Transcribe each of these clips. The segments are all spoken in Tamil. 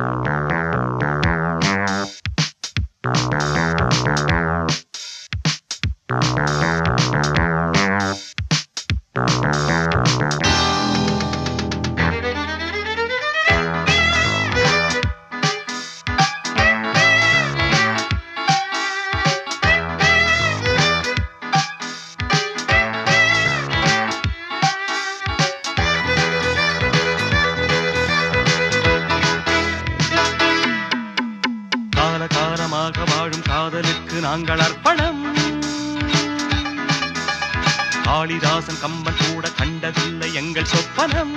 கால காலமாக வாழும் காதலுக்கு நாங்கள் அர்ப்பணம் காளிதாசன் கம்பன் கூட கண்டதில்லை எங்கள் சொப்பனம்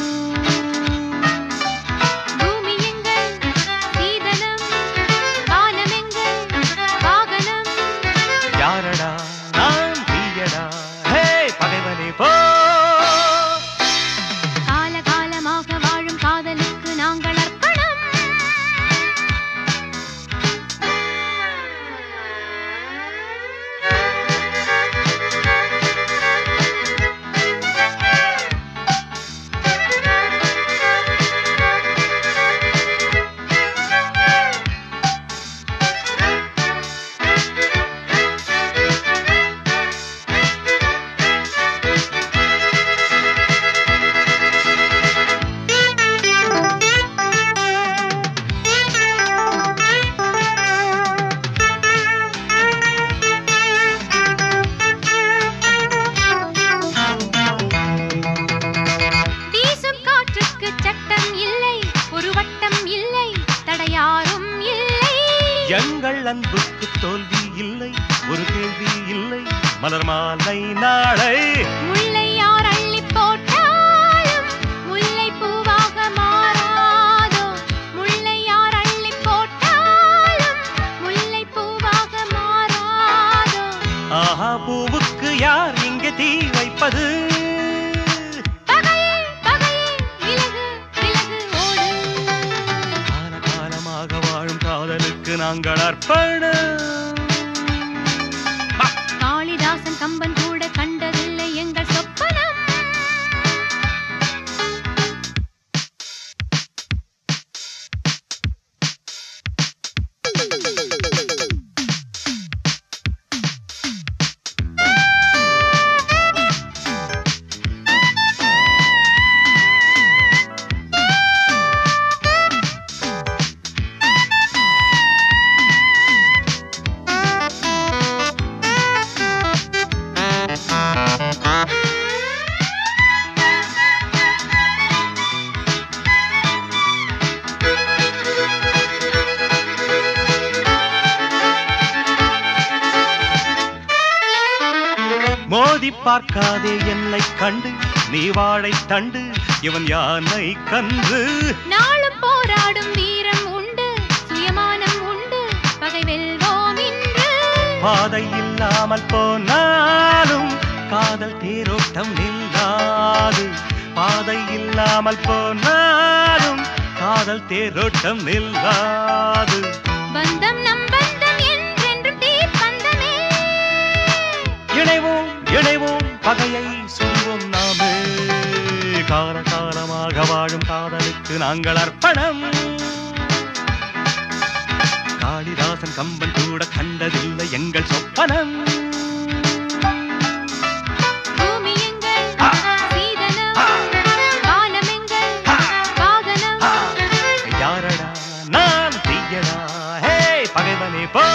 பூமி எங்கள் சீதனம் வானம் எங்கள் வாகனம் யாரடா நான் தீயடா ஹே பகைவனே போ காலகாலமாக வாழும் காதலுக்கு நாங்கள் அர்ப்பணம் வீசும் காற்றுக்கு சட்டம் இல்லை ஒரு வட்டம் இல்லை தடையாரும் இல்லை எங்கள் அன்புக்கு தோல்வி இல்லை ஒரு கேள்வி இல்லை மலர் மாலை நாளை முல்லை யார் அள்ளி போட்டாலும் முல்லை பூவாக மாறாதோ முல்லை யார் அள்ளி போட்டாலும் முல்லை பூவாக மாறாதோ ஆஹா பூவுக்கு யார் இங்கே தீ வைப்பது பகையே பகையே விலகு விலகு ஓடு கால காலமாக வாழும் காதலுக்கு நாங்கள் அர்ப்பணம் காளிதாசன் கம்பன் கூட கண்டதில்லை எங்கள் சொப்பனம் மோதி பார்க்காதே என்னை கண்டு நீ வாழை தண்டு இவன் யானை கன்று நாளும் போராடும் வீரம் உண்டு சுயமானம் உண்டு பகை வெல்வோம் இன்று பாதை இல்லாமல் போனாலும் காதல் தேரோட்டம் நில்லாது பாதை இல்லாமல் போனாலும் காதல் தேரோட்டம் நில்லாது பந்தம் நம் பந்தம் என்றென்றும் தீப்பந்தமே இணைவோம் இணைவோம் பகையை சொல்வோம் நாமே கால காலமாக வாழும் காதலுக்கு நாங்கள் அர்ப்பணம் காளிதாசன் கம்பன் கூட கண்டதில்லை எங்கள் சொப்பனம் பூமி எங்கள் சீதனம் வானம் எங்கள் வாகனம் யாரடா நான் தீயடா ஹே பகைவனே போ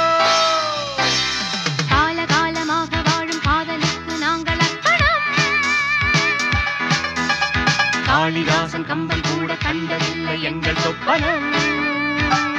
காலகாலமாக வாழும் காதலுக்கு நாங்கள் அர்ப்பணம் காளிதாசன் கம்பன் கூட கண்டதில்லை எங்கள் சொப்பனம்